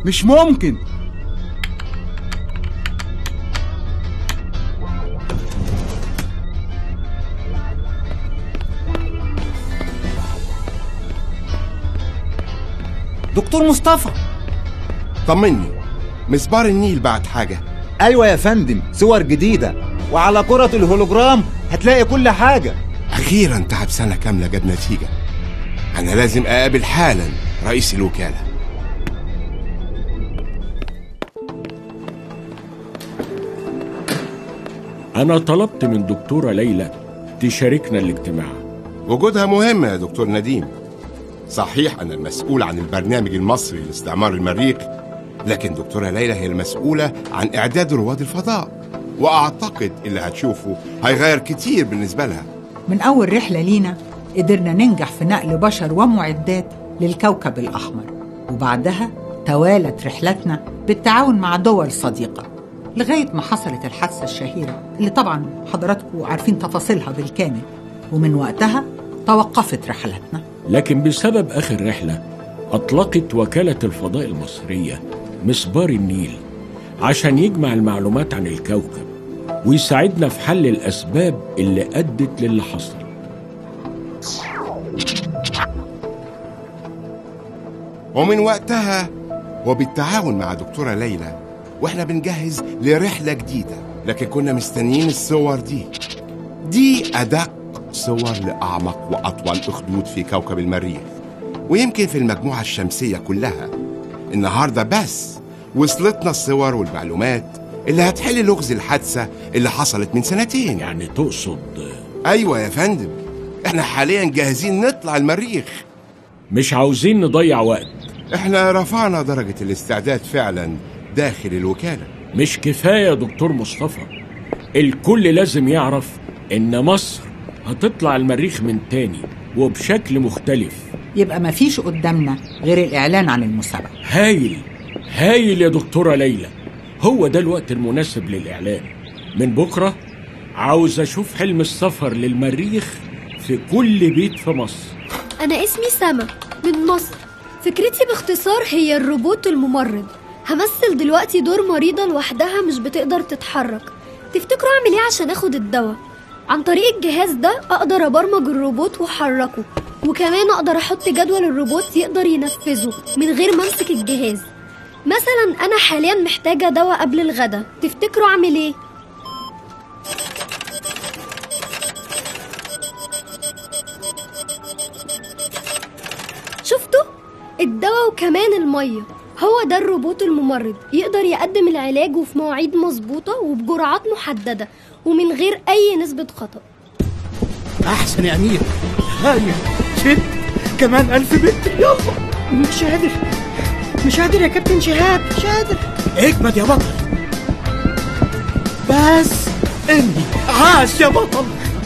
مش ممكن دكتور مصطفى طمني مسبار النيل بعت حاجة ايوه يا فندم صور جديده وعلى كره الهولوجرام هتلاقي كل حاجه أخيرا تعب سنة كاملة جاب نتيجة أنا لازم أقابل حالا رئيس الوكالة أنا طلبت من دكتورة ليلى تشاركنا الاجتماع وجودها مهم يا دكتور نديم صحيح أنا المسؤول عن البرنامج المصري لاستعمار المريخ لكن دكتورة ليلى هي المسؤولة عن إعداد رواد الفضاء وأعتقد اللي هتشوفه هيغير كتير بالنسبة لها من أول رحلة لينا قدرنا ننجح في نقل بشر ومعدات للكوكب الأحمر وبعدها توالت رحلتنا بالتعاون مع دول صديقة لغاية ما حصلت الحادثة الشهيرة اللي طبعا حضراتكم عارفين تفاصيلها بالكامل ومن وقتها توقفت رحلاتنا لكن بسبب آخر رحلة أطلقت وكالة الفضاء المصرية مسبار النيل عشان يجمع المعلومات عن الكوكب ويساعدنا في حل الأسباب اللي أدت للي حصل ومن وقتها وبالتعاون مع دكتورة ليلى واحنا بنجهز لرحلة جديدة لكن كنا مستنيين الصور دي دي أدق صور لأعمق وأطول أخدود في كوكب المريخ ويمكن في المجموعة الشمسية كلها النهاردة بس وصلتنا الصور والمعلومات اللي هتحل لغز الحادثة اللي حصلت من سنتين يعني تقصد أيوة يا فندم احنا حاليا جاهزين نطلع المريخ مش عاوزين نضيع وقت احنا رفعنا درجة الاستعداد فعلا داخل الوكالة مش كفاية يا دكتور مصطفى الكل لازم يعرف إن مصر هتطلع المريخ من تاني وبشكل مختلف يبقى مفيش قدامنا غير الإعلان عن المسابقة هايل هايل يا دكتورة ليلى هو ده الوقت المناسب للإعلان من بكرة عاوز أشوف حلم السفر للمريخ في كل بيت في مصر أنا اسمي سما من مصر فكرتي باختصار هي الروبوت الممرض همثل دلوقتي دور مريضة لوحدها مش بتقدر تتحرك تفتكروا أعمل إيه عشان أخد الدواء عن طريق الجهاز ده أقدر أبرمج الروبوت وأحركه وكمان أقدر أحط جدول الروبوت يقدر ينفذه من غير ما أمسك الجهاز مثلا أنا حاليا محتاجة دواء قبل الغدا تفتكروا أعمل إيه؟ شفتوا؟ الدواء وكمان المية هو ده الروبوت الممرض يقدر يقدم العلاج وفي مواعيد مظبوطة وبجرعات محددة ومن غير أي نسبة خطأ احسن يا امير هايل شد كمان الف بنت يلا مش قادر مش قادر يا كابتن شهاب مش قادر اجمد يا بطل بس اني عاش يا بطل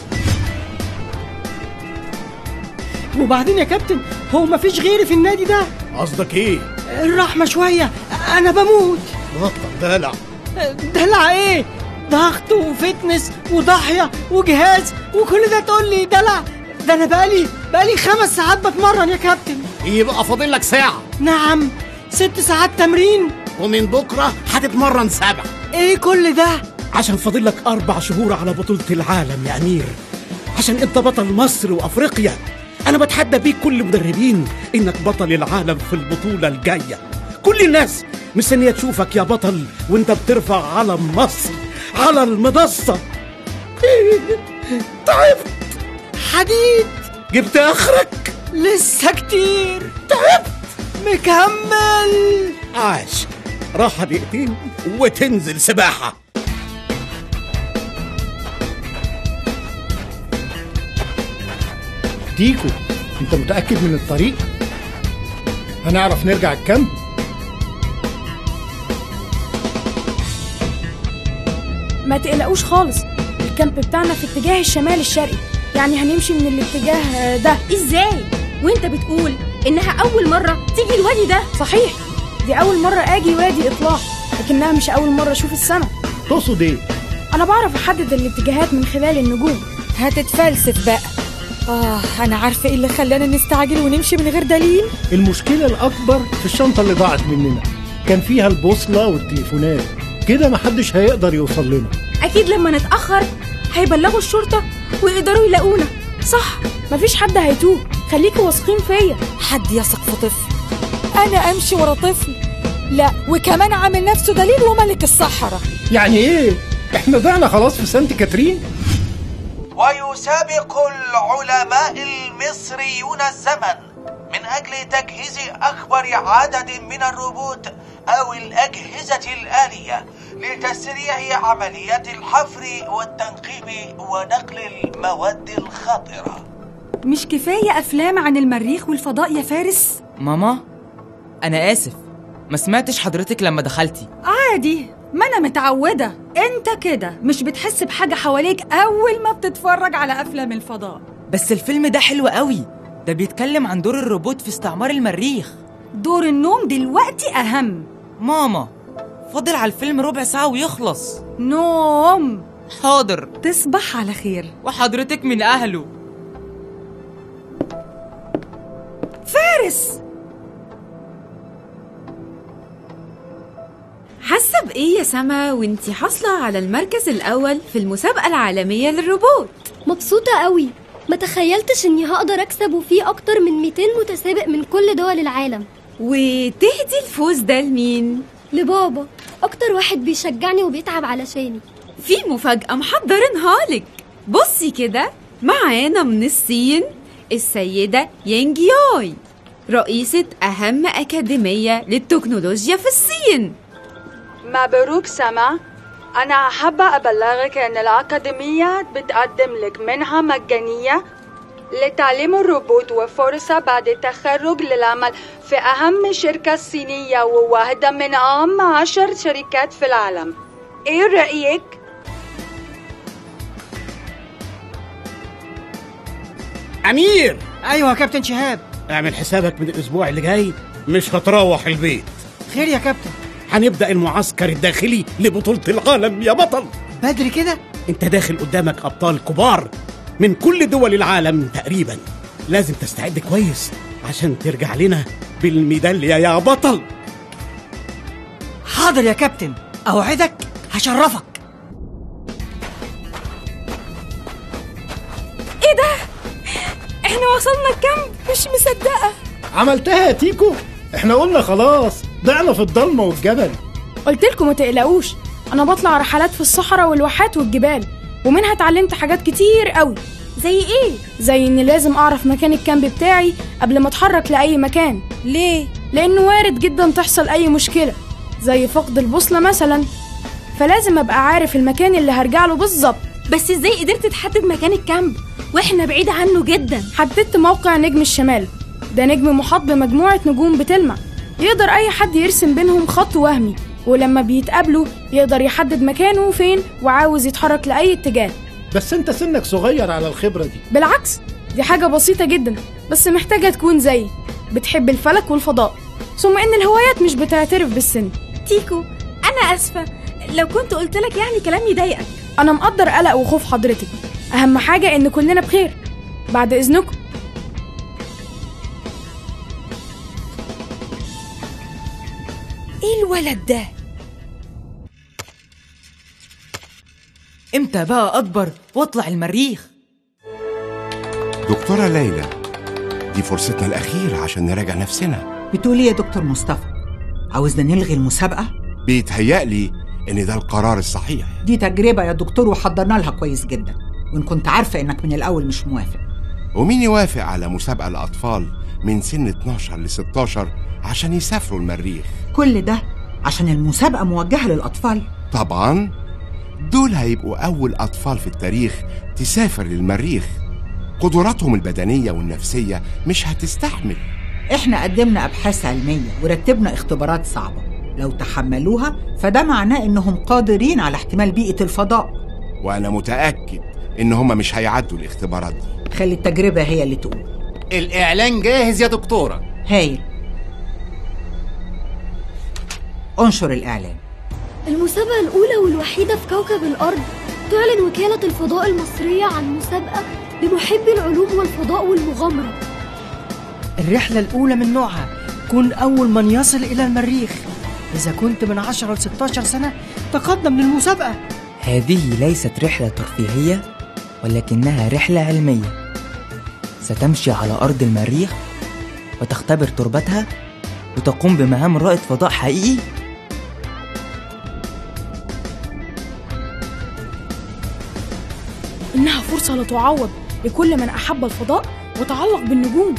وبعدين يا كابتن هو مفيش غيري في النادي ده قصدك ايه الرحمة شوية أنا بموت بطل دلع دلع إيه؟ ضغط وفتنس وضاحية وجهاز وكل ده تقول لي دلع ده أنا بقالي بقالي خمس ساعات بتمرن يا كابتن يبقى فاضل لك ساعة نعم ست ساعات تمرين ومن بكرة هتتمرن سبع إيه كل ده؟ عشان فاضل لك أربع شهور على بطولة العالم يا أمير عشان أنت بطل مصر وأفريقيا أنا بتحدى بيك كل المدربين إنك بطل العالم في البطولة الجاية كل الناس مستنية تشوفك يا بطل وأنت بترفع علم مصر على المنصة تعبت حديد جبت آخرك لسه كتير تعبت مكمل عاش راحة دقيقتين وتنزل سباحة ديكو انت متأكد من الطريق؟ هنعرف نرجع الكامب؟ ما تقلقوش خالص الكامب بتاعنا في اتجاه الشمال الشرقي يعني هنمشي من الاتجاه ده ازاي وانت بتقول انها اول مرة تيجي الوادي ده صحيح دي اول مرة اجي وادي اطلاق لكنها مش اول مرة اشوف السماء تقصد ايه؟ انا بعرف احدد الاتجاهات من خلال النجوم هتتفلسف بقى آه أنا عارفة إيه اللي خلانا نستعجل ونمشي من غير دليل المشكلة الأكبر في الشنطة اللي ضاعت مننا كان فيها البوصلة والتليفونات كده محدش هيقدر يوصل لنا اكيد لما نتاخر هيبلغوا الشرطه ويقدروا يلاقونا صح مفيش حد هيتوه خليكوا واثقين فيا حد يثق في طفل انا امشي ورا طفل لا وكمان عامل نفسه دليل وملك الصحراء يعني ايه احنا ضعنا خلاص في سانت كاترين ويسابق العلماء المصريون الزمن من أجل تجهيز أكبر عدد من الروبوت أو الأجهزة الآلية لتسريع عمليات الحفر والتنقيب ونقل المواد الخطرة مش كفاية أفلام عن المريخ والفضاء يا فارس؟ ماما أنا آسف ما سمعتش حضرتك لما دخلتي عادي ما أنا متعودة أنت كده مش بتحس بحاجة حواليك أول ما بتتفرج على أفلام الفضاء بس الفيلم ده حلو قوي ده بيتكلم عن دور الروبوت في استعمار المريخ دور النوم دلوقتي أهم ماما فاضل على الفيلم ربع ساعة ويخلص نوم حاضر تصبح على خير وحضرتك من أهله فارس حاسة بإيه يا سما وانتي حاصلة على المركز الأول في المسابقة العالمية للروبوت مبسوطة قوي ما تخيلتش اني هقدر اكسب وفيه اكتر من 200 متسابق من كل دول العالم وتهدي الفوز ده لمين؟ لبابا اكتر واحد بيشجعني وبيتعب علشاني في مفاجأة محضرينها لك بصي كده معانا من الصين السيدة يانج ياي رئيسة أهم أكاديمية للتكنولوجيا في الصين مبروك سما أنا حابة أبلغك أن الأكاديمية بتقدم لك منحة مجانية لتعليم الروبوت وفرصة بعد التخرج للعمل في أهم شركة صينية وواحدة من أهم عشر شركات في العالم إيه رأيك؟ أمير أيوة يا كابتن شهاب اعمل حسابك من الأسبوع اللي جاي مش هتروح البيت خير يا كابتن هنبدأ المعسكر الداخلي لبطولة العالم يا بطل بدري كده انت داخل قدامك أبطال كبار من كل دول العالم تقريبا لازم تستعد كويس عشان ترجع لنا بالميدالية يا بطل حاضر يا كابتن أوعدك هشرفك ايه ده احنا وصلنا الكامب مش مصدقة عملتها يا تيكو احنا قلنا خلاص ضعنا في الضلمة والجبل قلت لكم ما تقلقوش انا بطلع رحلات في الصحراء والواحات والجبال ومنها اتعلمت حاجات كتير قوي زي ايه زي اني لازم اعرف مكان الكامب بتاعي قبل ما اتحرك لاي مكان ليه لانه وارد جدا تحصل اي مشكله زي فقد البوصله مثلا فلازم ابقى عارف المكان اللي هرجع له بالظبط بس ازاي قدرت تحدد مكان الكامب واحنا بعيد عنه جدا حددت موقع نجم الشمال ده نجم محاط بمجموعه نجوم بتلمع يقدر اي حد يرسم بينهم خط وهمي ولما بيتقابلوا يقدر يحدد مكانه فين وعاوز يتحرك لأي اتجاه بس انت سنك صغير على الخبرة دي بالعكس دي حاجة بسيطة جدا بس محتاجة تكون زيي بتحب الفلك والفضاء ثم ان الهوايات مش بتعترف بالسن تيكو انا اسفة لو كنت قلت لك يعني كلام يضايقك انا مقدر قلق وخوف حضرتك اهم حاجة ان كلنا بخير بعد اذنكم ايه الولد ده امتى بقى اكبر واطلع المريخ دكتورة ليلى دي فرصتنا الأخيرة عشان نراجع نفسنا بتقول ايه يا دكتور مصطفى عاوزنا نلغي المسابقة بيتهيألي إن ده القرار الصحيح دي تجربة يا دكتور وحضرنا لها كويس جدا وإن كنت عارفة إنك من الأول مش موافق ومين يوافق على مسابقة لأطفال من سن 12 ل 16 عشان يسافروا المريخ كل ده عشان المسابقة موجهة للأطفال طبعا دول هيبقوا أول أطفال في التاريخ تسافر للمريخ قدراتهم البدنية والنفسية مش هتستحمل إحنا قدمنا أبحاث علمية ورتبنا اختبارات صعبة لو تحملوها فده معناه إنهم قادرين على احتمال بيئة الفضاء وأنا متأكد إن هما مش هيعدوا الاختبارات دي خلي التجربة هي اللي تقول الإعلان جاهز يا دكتورة هايل انشر الإعلان المسابقة الأولى والوحيدة في كوكب الأرض تعلن وكالة الفضاء المصرية عن مسابقة لمحبي العلوم والفضاء والمغامرة الرحلة الأولى من نوعها كون أول من يصل إلى المريخ إذا كنت من 10 ل 16 سنة تقدم للمسابقة هذه ليست رحلة ترفيهية ولكنها رحلة علمية ستمشي على أرض المريخ وتختبر تربتها وتقوم بمهام رائد فضاء حقيقي إنها فرصة لا تعوض لكل من أحب الفضاء وتعلق بالنجوم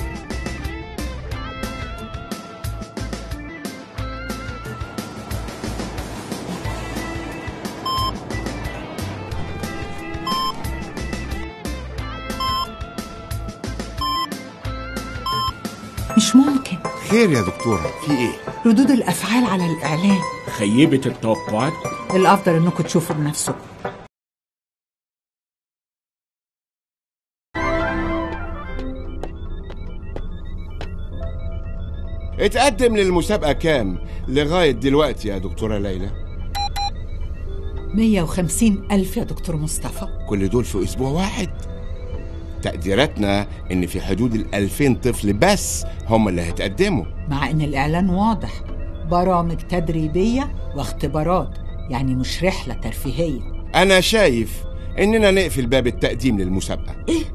مش ممكن خير يا دكتورة في ايه؟ ردود الأفعال على الإعلان خيبت التوقعات الأفضل إنكم تشوفوا بنفسكم اتقدم للمسابقة كام لغاية دلوقتي يا دكتورة ليلى 150 ألف يا دكتور مصطفى كل دول في أسبوع واحد تقديراتنا إن في حدود الألفين طفل بس هم اللي هيتقدموا مع إن الإعلان واضح برامج تدريبية واختبارات يعني مش رحلة ترفيهية أنا شايف إننا نقفل باب التقديم للمسابقة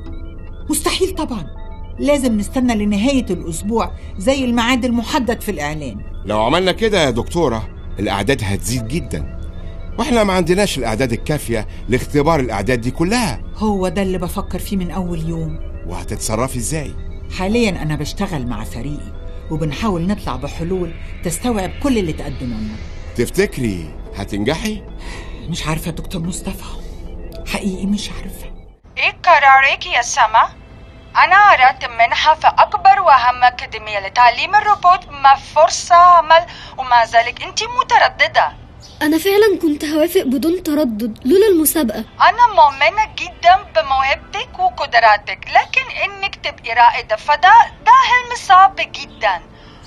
مستحيل طبعا لازم نستنى لنهاية الأسبوع زي الميعاد المحدد في الإعلان لو عملنا كده يا دكتورة الأعداد هتزيد جدا واحنا ما عندناش الأعداد الكافية لاختبار الأعداد دي كلها هو ده اللي بفكر فيه من أول يوم وهتتصرفي ازاي؟ حاليا أنا بشتغل مع فريقي وبنحاول نطلع بحلول تستوعب كل اللي تقدموا لنا تفتكري هتنجحي؟ مش عارفة يا دكتور مصطفى حقيقي مش عارفة ايه قرارك يا سما؟ أنا أردت منحة في أكبر وأهم أكاديمية لتعليم الروبوت مع فرصة عمل ومع ذلك أنت مترددة أنا فعلا كنت هوافق بدون تردد لولا المسابقة أنا مؤمنة جدا بموهبتك وقدراتك لكن إنك تبقي رائدة فضاء ده حلم صعب جدا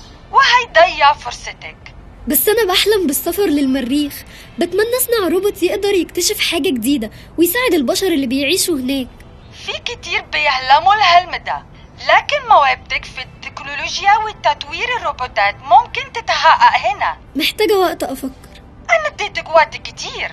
وهيضيع فرصتك بس أنا بحلم بالسفر للمريخ بتمنى أصنع روبوت يقدر يكتشف حاجة جديدة ويساعد البشر اللي بيعيشوا هناك في كتير بيحلموا الحلم ده لكن موهبتك في التكنولوجيا وتطوير الروبوتات ممكن تتحقق هنا محتاجة وقت أفكر أنا اديتك وقت كتير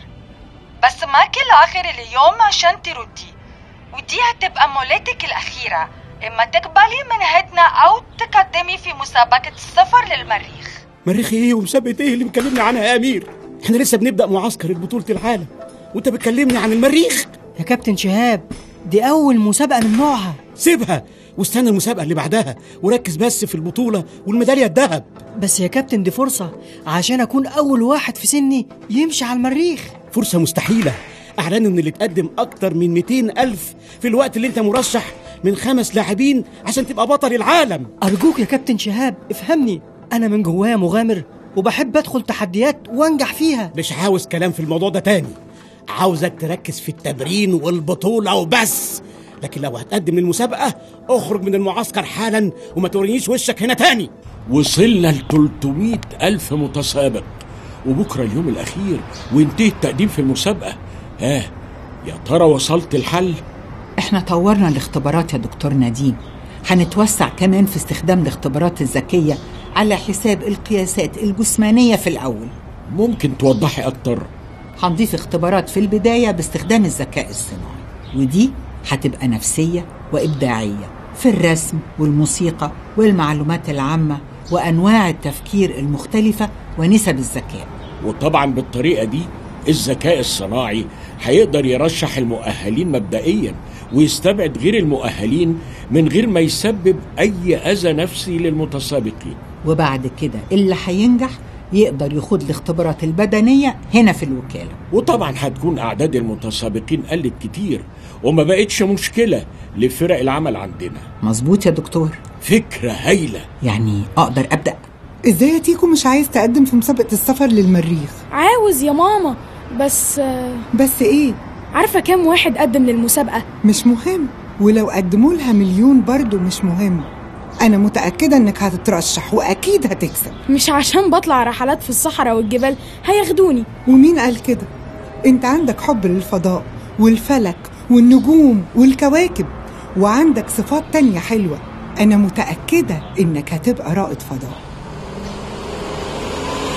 بس معك لآخر اليوم عشان تردي ودي هتبقى مولاتك الأخيرة إما تقبلي منحتنا أو تقدمي في مسابقة السفر للمريخ مريخ ايه ومسابقة ايه اللي مكلمني عنها يا امير احنا لسه بنبدا معسكر البطولة العالم وانت بتكلمني عن المريخ يا كابتن شهاب دي أول مسابقة من نوعها سيبها واستنى المسابقة اللي بعدها وركز بس في البطولة والميدالية الذهب بس يا كابتن دي فرصة عشان أكون أول واحد في سني يمشي على المريخ فرصة مستحيلة أعلنوا إن اللي اتقدم أكتر من 200 ألف في الوقت اللي أنت مرشح من خمس لاعبين عشان تبقى بطل العالم أرجوك يا كابتن شهاب افهمني أنا من جوايا مغامر وبحب أدخل تحديات وأنجح فيها مش عاوز كلام في الموضوع ده تاني عاوزك تركز في التمرين والبطولة وبس لكن لو هتقدم للمسابقة اخرج من المعسكر حالا وما تورينيش وشك هنا تاني وصلنا ل 300 ألف متسابق وبكرة اليوم الأخير وانتهي التقديم في المسابقة ها يا ترى وصلت الحل؟ احنا طورنا الاختبارات يا دكتور نديم هنتوسع كمان في استخدام الاختبارات الذكية على حساب القياسات الجسمانية في الأول ممكن توضحي أكتر هنضيف اختبارات في البداية باستخدام الذكاء الصناعي ودي هتبقى نفسية وإبداعية في الرسم والموسيقى والمعلومات العامة وأنواع التفكير المختلفة ونسب الذكاء وطبعا بالطريقة دي الذكاء الصناعي هيقدر يرشح المؤهلين مبدئيا ويستبعد غير المؤهلين من غير ما يسبب أي أذى نفسي للمتسابقين وبعد كده اللي هينجح يقدر يخوض الاختبارات البدنية هنا في الوكالة وطبعا هتكون أعداد المتسابقين قلت كتير وما بقتش مشكلة لفرق العمل عندنا مظبوط يا دكتور فكرة هايلة يعني أقدر أبدأ ازاي يا تيكو مش عايز تقدم في مسابقة السفر للمريخ عاوز يا ماما بس آه، بس ايه عارفة كام واحد قدم للمسابقة مش مهم ولو قدموا لها مليون برضو مش مهم انا متأكدة انك هتترشح واكيد هتكسب مش عشان بطلع رحلات في الصحراء والجبال هياخدوني ومين قال كده انت عندك حب للفضاء والفلك والنجوم والكواكب وعندك صفات تانية حلوة أنا متأكدة إنك هتبقى رائد فضاء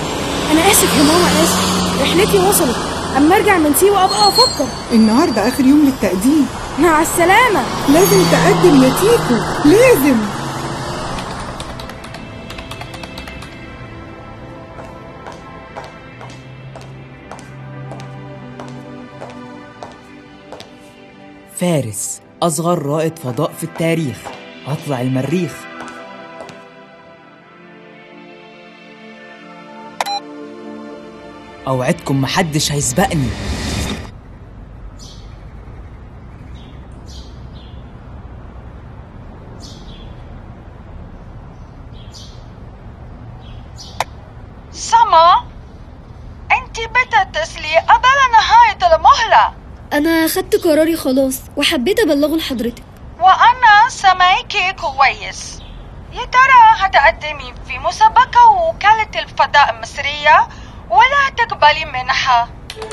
انا اسف يا ماما اسف رحلتي وصلت اما ارجع من سيوه ابقى افكر النهارده اخر يوم للتقديم مع السلامه لازم تقدم يا تيكو لازم فارس أصغر رائد فضاء في التاريخ أطلع المريخ أوعدكم محدش هيسبقني سما انت بتتصلي قبل نهاية المهلة انا خدت قراري خلاص وحبيت ابلغه لحضرتك وانا سامعيكي كويس يا ترى هتقدمي في مسابقة وكالة الفضاء المصرية ولا هتقبلي منحة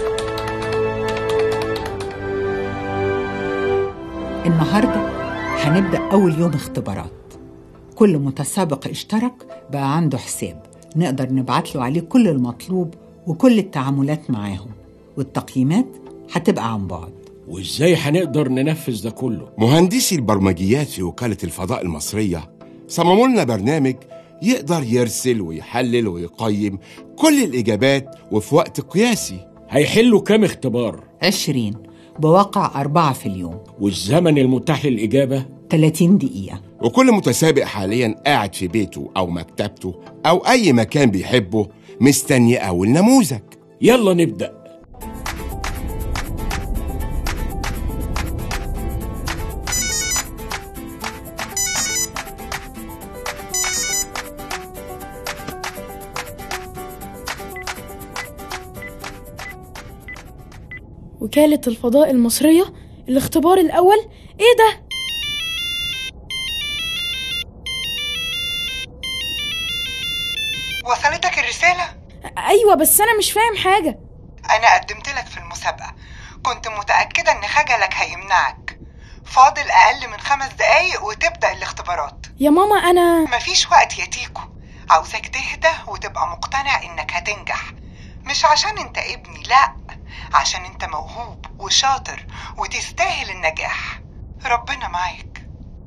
النهاردة هنبدأ أول يوم اختبارات كل متسابق اشترك بقى عنده حساب نقدر نبعت له عليه كل المطلوب وكل التعاملات معاهم والتقييمات هتبقى عن بعد وازاي هنقدر ننفذ ده كله مهندسي البرمجيات في وكالة الفضاء المصرية صمموا لنا برنامج يقدر يرسل ويحلل ويقيم كل الإجابات وفي وقت قياسي هيحلوا كام اختبار عشرين بواقع أربعة في اليوم والزمن المتاح للإجابة 30 دقيقة وكل متسابق حاليا قاعد في بيته أو مكتبته أو أي مكان بيحبه مستني أول نموذج يلا نبدأ وكالة الفضاء المصرية الاختبار الأول إيه ده؟ وصلتك الرسالة؟ أيوة بس أنا مش فاهم حاجة أنا قدمت لك في المسابقة كنت متأكدة إن خجلك هيمنعك فاضل أقل من خمس دقايق وتبدأ الاختبارات يا ماما أنا مفيش وقت يا تيكو عاوزك تهدى وتبقى مقتنع إنك هتنجح مش عشان انت ابني لا عشان انت موهوب وشاطر وتستاهل النجاح ربنا معاك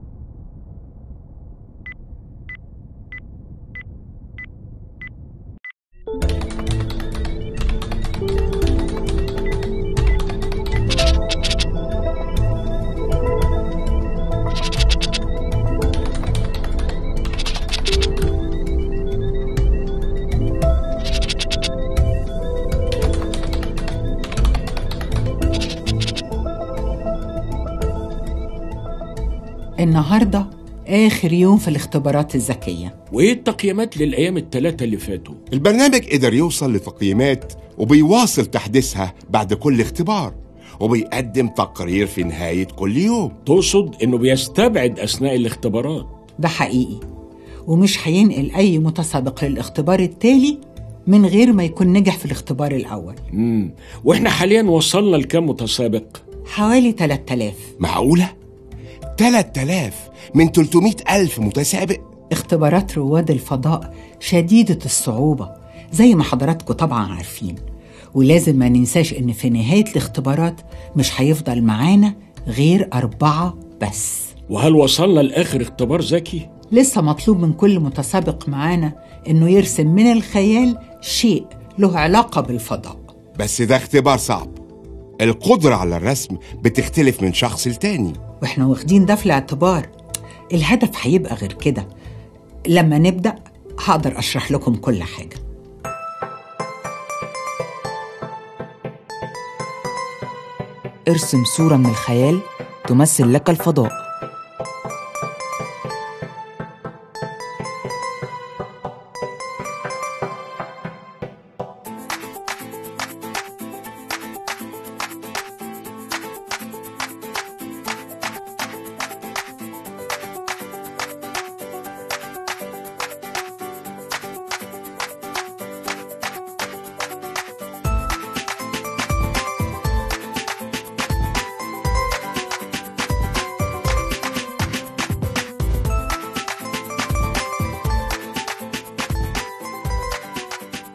النهاردة آخر يوم في الاختبارات الذكية وإيه التقييمات للأيام الثلاثة اللي فاتوا؟ البرنامج قدر يوصل لتقييمات وبيواصل تحديثها بعد كل اختبار وبيقدم تقرير في نهاية كل يوم تقصد إنه بيستبعد أثناء الاختبارات ده حقيقي ومش هينقل أي متسابق للاختبار التالي من غير ما يكون نجح في الاختبار الأول مم. وإحنا حاليا وصلنا لكام متسابق؟ حوالي 3000 معقولة؟ 3000 من 300 ألف متسابق اختبارات رواد الفضاء شديدة الصعوبة زي ما حضراتكم طبعا عارفين ولازم ما ننساش إن في نهاية الاختبارات مش هيفضل معانا غير أربعة بس وهل وصلنا لآخر اختبار ذكي؟ لسه مطلوب من كل متسابق معانا إنه يرسم من الخيال شيء له علاقة بالفضاء بس ده اختبار صعب القدرة على الرسم بتختلف من شخص لتاني واحنا واخدين ده في الاعتبار الهدف هيبقى غير كده لما نبدأ هقدر أشرح لكم كل حاجة ارسم صورة من الخيال تمثل لك الفضاء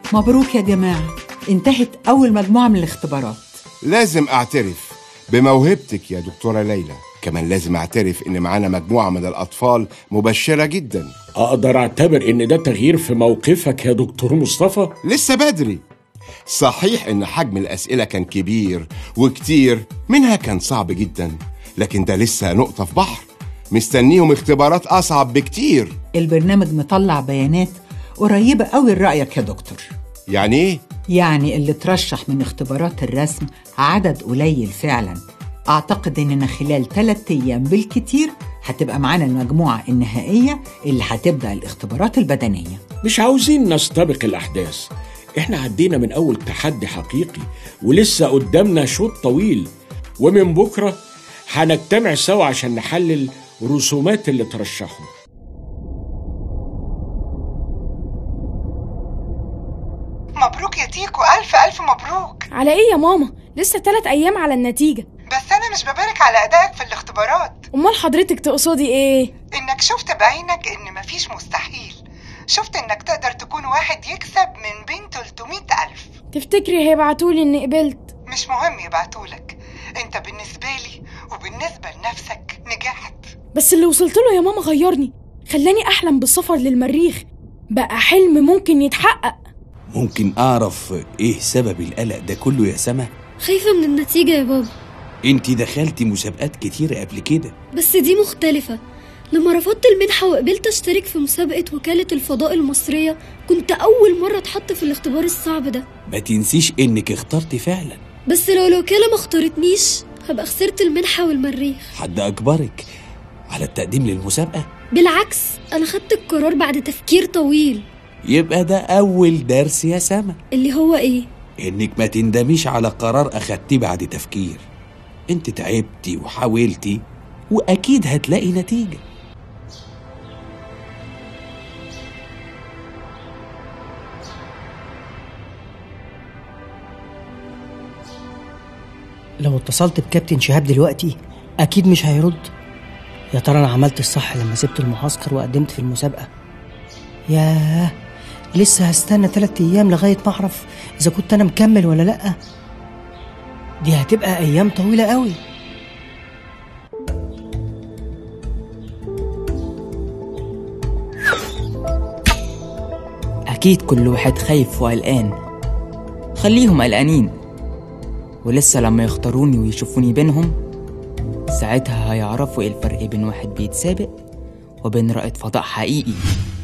مبروك يا جماعة انتهت أول مجموعة من الاختبارات لازم اعترف بموهبتك يا دكتورة ليلى كمان لازم اعترف ان معانا مجموعة من الاطفال مبشرة جدا اقدر اعتبر ان ده تغيير في موقفك يا دكتور مصطفى لسه بدري صحيح ان حجم الاسئلة كان كبير وكتير منها كان صعب جدا لكن ده لسه نقطة في بحر مستنيهم اختبارات اصعب بكتير البرنامج مطلع بيانات قريبة قوي لرأيك يا دكتور يعني ايه يعني اللي ترشح من اختبارات الرسم عدد قليل فعلا أعتقد إننا خلال ثلاثة أيام بالكتير هتبقى معانا المجموعة النهائية اللي هتبدأ الاختبارات البدنية مش عاوزين نستبق الأحداث احنا عدينا من أول تحدي حقيقي ولسه قدامنا شوط طويل ومن بكرة هنجتمع سوا عشان نحلل رسومات اللي ترشحوا مبروك يا تيكو ألف ألف مبروك على ايه يا ماما لسه تلات ايام على النتيجة بس أنا مش ببارك على أدائك في الاختبارات امال حضرتك تقصدي ايه إنك شفت بعينك إن مفيش مستحيل شفت إنك تقدر تكون واحد يكسب من بين 300 ألف تفتكري هيبعتولي اني قبلت مش مهم يبعتولك أنت بالنسبة لي وبالنسبة لنفسك نجحت بس اللي وصلت له يا ماما غيرني خلاني احلم بالسفر للمريخ بقى حلم ممكن يتحقق ممكن أعرف إيه سبب القلق ده كله يا سما؟ خايفة من النتيجة يا بابا أنت دخلتي مسابقات كتير قبل كده بس دي مختلفة لما رفضت المنحة وقبلت أشترك في مسابقة وكالة الفضاء المصرية كنت أول مرة أتحط في الاختبار الصعب ده ما تنسيش إنك اخترتي فعلا بس لو الوكالة ما اختارتنيش هبقى خسرت المنحة والمريخ حد أجبرك على التقديم للمسابقة بالعكس أنا خدت القرار بعد تفكير طويل يبقى ده أول درس يا سما اللي هو إيه؟ إنك ما تندميش على قرار أخدتيه بعد تفكير أنت تعبتي وحاولتي وأكيد هتلاقي نتيجة لو اتصلت بكابتن شهاب دلوقتي اكيد مش هيرد يا ترى انا عملت الصح لما سبت المعسكر وقدمت في المسابقه ياه لسه هستنى تلات ايام لغايه ما اعرف اذا كنت انا مكمل ولا لا دي هتبقى ايام طويله قوي أكيد كل واحد خايف وقلقان خليهم قلقانين ولسه لما يختاروني ويشوفوني بينهم ساعتها هيعرفوا ايه الفرق بين واحد بيتسابق وبين رائد فضاء حقيقي